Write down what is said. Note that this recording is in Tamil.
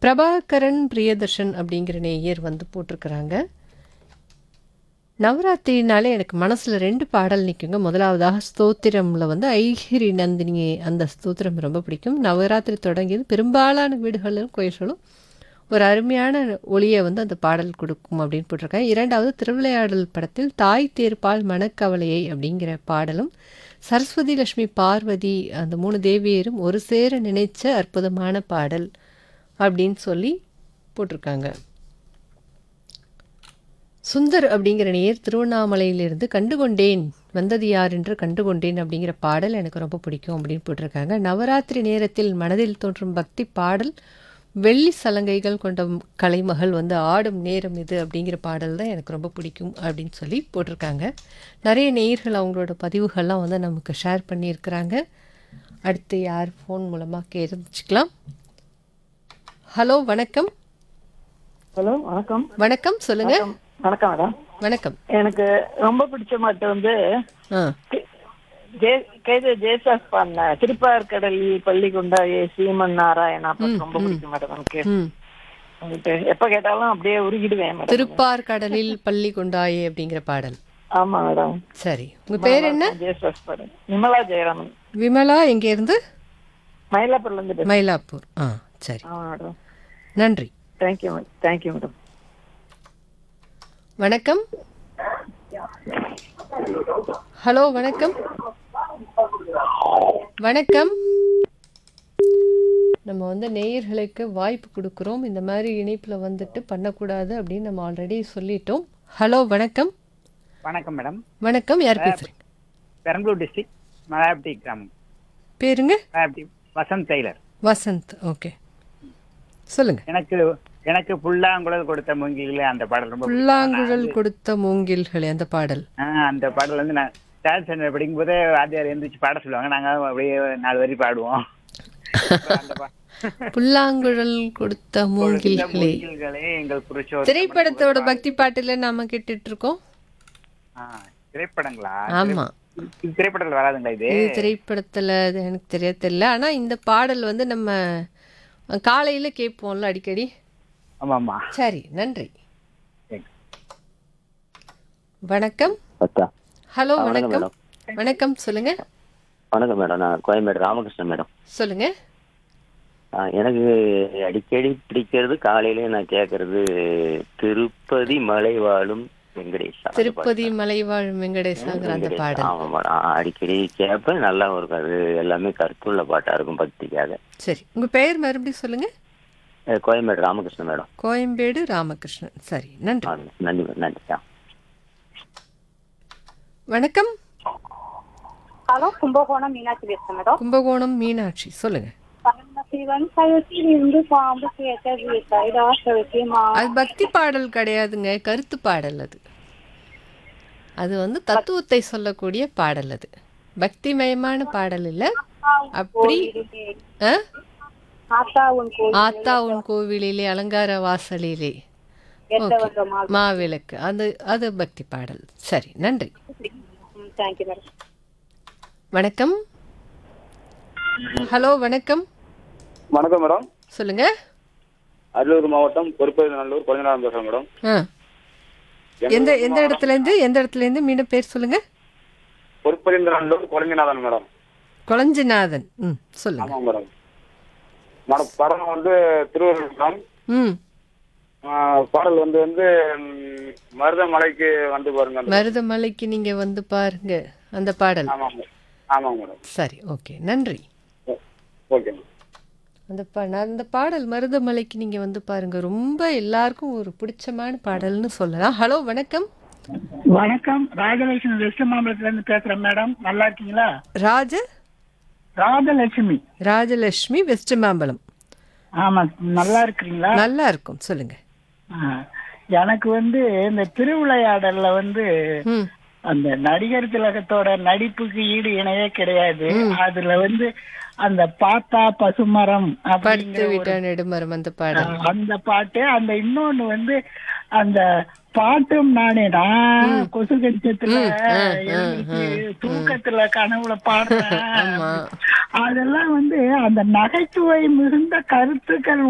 பிரபாகரன் பிரியதர்ஷன் அப்படிங்கிற நேயர் வந்து போட்டிருக்கிறாங்க நவராத்திரினாலே எனக்கு மனசில் ரெண்டு பாடல் நிற்குங்க முதலாவதாக ஸ்தோத்திரமில் வந்து ஐகிரி நந்தினி அந்த ஸ்தோத்திரம் ரொம்ப பிடிக்கும் நவராத்திரி தொடங்கியது பெரும்பாலான வீடுகளிலும் கோயில்களும் ஒரு அருமையான ஒளியை வந்து அந்த பாடல் கொடுக்கும் அப்படின்னு போட்டிருக்கேன் இரண்டாவது திருவிளையாடல் படத்தில் தாய் தேர்ப்பால் மனக்கவலையை அப்படிங்கிற பாடலும் சரஸ்வதி லட்சுமி பார்வதி அந்த மூணு தேவியரும் ஒரு சேர நினைச்ச அற்புதமான பாடல் அப்படின்னு சொல்லி போட்டிருக்காங்க சுந்தர் அப்படிங்கிற நேர் திருவண்ணாமலையிலிருந்து கண்டுகொண்டேன் வந்தது யார் என்று கண்டுகொண்டேன் அப்படிங்கிற பாடல் எனக்கு ரொம்ப பிடிக்கும் அப்படின்னு போட்டிருக்காங்க நவராத்திரி நேரத்தில் மனதில் தோன்றும் பக்தி பாடல் வெள்ளி சலங்கைகள் கொண்ட கலைமகள் வந்து ஆடும் நேரம் இது அப்படிங்கிற பாடல் தான் எனக்கு ரொம்ப பிடிக்கும் அப்படின்னு சொல்லி போட்டிருக்காங்க நிறைய நேயர்கள் அவங்களோட பதிவுகள்லாம் வந்து நமக்கு ஷேர் பண்ணியிருக்கிறாங்க அடுத்து யார் ஃபோன் மூலமாக கேட்டுச்சுக்கலாம் ஹலோ வணக்கம் ஹலோ வணக்கம் வணக்கம் சொல்லுங்க வணக்கம் மேடம் வணக்கம் எனக்கு ரொம்ப பிடிச்ச மாட்டு வந்து ஆ தி- ஜே- கேது ஜேசாஸ் பண்ண திருப்பார்கடலி பள்ளி கொண்டாயே சீமன் நாராயணா பாட்டு ரொம்ப பிடிக்கும் மேடம் எனக்கு ம் உங்களுக்கு எப்ப கேட்டாலும் அப்படியே உருகிடுவேன் மேடம் திருப்பார் கடலில் பள்ளி கொண்டாயே அப்படிங்கிற பாடல் ஆமா மேடம் சரி உங்க பேர் என்ன ஜேசாஸ் பாடு விமலா ஜெயராமன் விமலா எங்க இருந்து மயிலாப்பூர்ல இருந்து பேசுறேன் மயிலாப்பூர் ஆ சரி ஆமா மேடம் நன்றி தேங்க்யூ மேடம் தேங்க்யூ மேடம் வணக்கம் ஹலோ வணக்கம் வணக்கம் நம்ம வந்து நேயர்களுக்கு வாய்ப்பு கொடுக்குறோம் இந்த மாதிரி இணைப்பில் வந்துட்டு பண்ணக்கூடாது அப்படின்னு நம்ம ஆல்ரெடி சொல்லிட்டோம் ஹலோ வணக்கம் வணக்கம் மேடம் வணக்கம் யார் பேசுறீங்க பெரம்பலூர் டிஸ்ட்ரிக்ட் மலாபட்டி கிராமம் பேருங்க மலாபட்டி வசந்த் டெய்லர் வசந்த் ஓகே சொல்லுங்க எனக்கு எனக்கு புல்லாங்குழல் கொடுத்த மூங்கிலே அந்த பாடல் ரொம்ப பிடிக்கும். புல்லாங்குழல் கொடுத்த மூங்கில்களே அந்த பாடல் ஆ, அந்த பாடல் வந்து நான் தேர்ட் ஸ்டாண்டர்ட் படிக்கும்போது வாத்தியார் எந்திரிச்சு பாட சொல்லுவாங்க நாங்க அப்படியே நாலு வரி பாடுவோம் அந்த பா- புல்லாங்குழல் கொடுத்த மூங்கில்களே மூங்கில்களே எங்கள் புருஷோர் திரைப்படத்தோட பக்தி பாட்டுல நாம கேட்டுட்டு இருக்கோம் ஆ, திரைப்படங்களா ஆமா இது திரைப்படத்தில் வராதுங்களா இது இது திரைப்படத்துல அது எனக்கு தெரிய தெரியல ஆனா இந்த பாடல் வந்து நம்ம காலையில கேட்போம்ல அடிக்கடி ஆமா ஆமா சரி நன்றி சரி. வணக்கம் அக்கா ஹலோ ஆ, வணக்கம் வணக்கம் வணக்கம் சொல்லுங்க வணக்கம் மேடம் நான் கோயம்பேடு ராமகிருஷ்ணன் மேடம் சொல்லுங்க ஆ, எனக்கு அடிக்கடி பிடிக்கிறது காலையிலே நான் கேட்கறது திருப்பதி மலை வாழும் வெங்கடேஷா அந்த திருப்பதி மலைவாழ் வெங்கடேசாங்கிற அந்த வெங்கடேஷ். பாடல் ஆமா மேடம் ஆ, அடிக்கடி கேட்பேன் நல்லா ஒரு அது எல்லாமே கருத்துள்ள பாட்டா இருக்கும் பக்திக்காக சரி உங்க பெயர் மறுபடியும் சொல்லுங்க அஹ், கோயம்பேடு ராமகிருஷ்ணன் மேடம் கோயம்பேடு ராமகிருஷ்ணன் சரி நன்றி ஆ, நன்றி மேடம் நன்றி ஆ. வணக்கம் ஹலோ கும்பகோணம் மீனாட்சி பேசுறேன் மேடம் கும்பகோணம் மீனாட்சி சொல்லுங்க பரமசிவன் கழுத்தில் இருந்து பாம்பு கேட்டது கைலாச விஷயமா அது பக்தி பாடல் கிடையாதுங்க கருத்து பாடல் அது அது வந்து தத்துவத்தை சொல்லக்கூடிய பாடல் அது பக்திமயமான பாடல் இல்ல அப்படி ஆ? ஆத்தா உன் கோயில் ஆத்தா உன் கோவிலிலே அலங்கார வாசலிலே எட்ட வந்த மால் மாவிளக்கு அது அது பக்தி பாடல் சரி நன்றி தேங்க்யூ மேடம் வணக்கம் ஹலோ வணக்கம் வணக்கம் மேடம் சொல்லுங்க அரியலூர் மாவட்டம் பொறுப்பேநல்லூர் கொஞ்சநாதன் பேசுறேன் மேடம் ஆ எந்த எந்த இடத்துல இருந்து எந்த இடத்துல இருந்து மீண்டும் பேர் சொல்லுங்க பொறுப்பேந்திரநல்லூர் குழந்தைநாதன் மேடம் கொளஞ்சிநாதன் ம் சொல்லுங்க ஆமாம் மேடம் மேடம் படம் வந்து திருவள்ளுவர் மேடம் ம் ஆஹ் பாடல் வந்து வந்து ம், மருதமலைக்கு வந்து பாருங்க அந்த- மருதமலைக்கு நீங்க வந்து பாருங்க அந்த பாடல் ஆமாம் மேடம் ஆமாம் மேடம் சரி ஓகே நன்றி ஓகே மேடம் அந்த பா நான் அந்த பாடல் மருதமலைக்கு நீங்க வந்து பாருங்க ரொம்ப எல்லாருக்கும் ஒரு பிடிச்சமான பாடல்னு சொல்லலாம் ஹலோ வணக்கம் வணக்கம் ராஜலட்சுமி வெஸ்ட் மாம்பலத்துல இருந்து பேசுறேன் மேடம் நல்லா இருக்கீங்களா ராஜ ராஜலட்சுமி ராஜலட்சுமி வெஸ்ட் மாம்பலம் ஆமா நல்லா இருக்கிறீங்களா நல்லா இருக்கும் சொல்லுங்க ஆ. எனக்கு வந்து இந்த திருவிளையாடல்ல வந்து ம் அந்த நடிகர் திலகத்தோட நடிப்புக்கு ஈடு இணையே கிடையாது அதுல வந்து அந்த பாத்தா பசுமரம் படுத்து அப்படிங்கிற ஒரு விட்ட நெடுமரம் அந்த பாடல் அந்த பாட்டு அந்த இன்னொன்னு வந்து அந்த பாட்டும் நானே நான் கொசு கடிச்சத்துல எழுந்திருச்சு தூக்கத்துல கனவுல பாடுறேன் ஆமா அதெல்லாம் வந்து அந்த நகைச்சுவை மிகுந்த கருத்துக்கள்